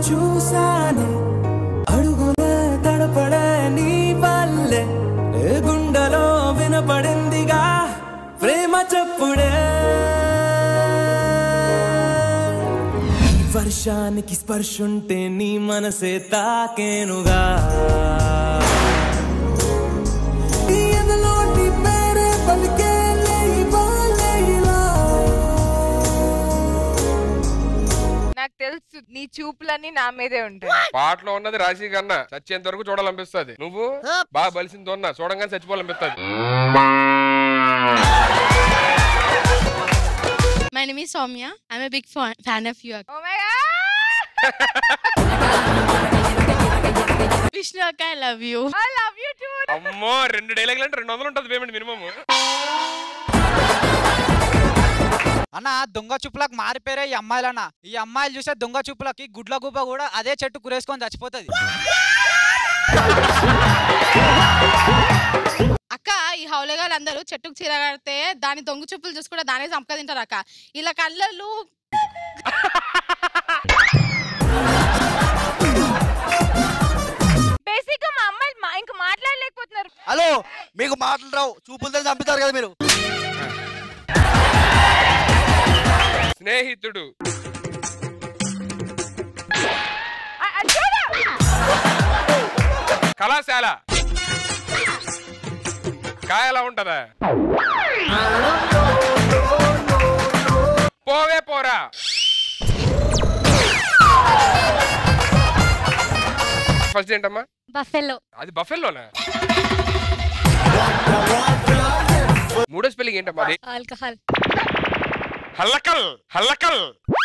చూసానే అడుగులే తడపడే నీ వల్లే ఏ గుండెలో వినపడిందిగా ప్రేమ చెప్పుడే ఈ వర్షానికి స్పర్శుంటే నీ మనసే తాకేనుగా ఈ ఎదలోని పేరే పలికే లేయివాలే ఇలా. నాకు తెలుసు నీ చూపులన్నీ నా మీదే ఉంటాయి పాటలో ఉన్నది రాశి కన్నా చచ్చేంత వరకు చూడాలనిపిస్తుంది నువ్వు బాగా బలిసింది ఉన్నా చూడంగానే చచ్చిపోవాలనిపిస్తుంది My name is Soumya. I'm a big fan, fan of you. Oh my God! Vishnu Akka, I love you. I love you too. అమ్మో రెండు డైలాగులు అంటే రెండు వందలు ఉంటుంది పేమెంట్ మినిమం అన్న దొంగ చూపులకు మారిపోయారే ఈ అమ్మాయిలన్న ఈ అమ్మాయిలు చూసే దొంగ చూపులకి గుడ్ల గుబ్బ కూడా అదే చెట్టు కురేసుకొని చచ్చిపోతుంది అక్క ఈ హౌలగాళ్ళు అందరూ చెట్టుకు చీర కడితే దాని దొంగ చూపులు చూసి కూడా దానే చంపక తింటారు అక్క ఇలా కళ్ళలు బేసిక్ గా మా అమ్మాయిలు మా- ఇంక మాట్లాడలేకపోతున్నారు హలో మీకు మాటలు రావు చూపులతో చంపుతారు కదా మీరు స్నేహితుడు ఆ, ఆ, చూడు. కళాశాల కాయ ఎలా ఉంటదా పోవే పోరా ఫస్ట్ ఏంటమ్మా బఫెలో అది బఫెల్లోనా మూడో స్పెల్లింగ్ ఏంటమ్మా అది ఆల్కహాల్ హల్లకల్ హల్లకల్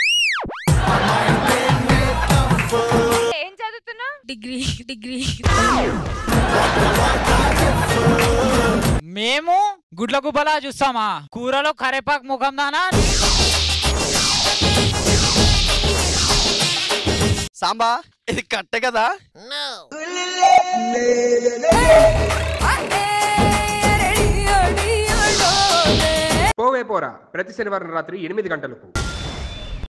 ఏం చదువుతున్నావు డిగ్రీ డిగ్రీ మేము గుడ్ల గుబ్బలా చూస్తామా కూరలో కరేపాకు ముఖం దానా సాంబా ఇది కట్టే కదా పోవే పోరా ప్రతి శనివారం రాత్రి ఎనిమిది గంటలకు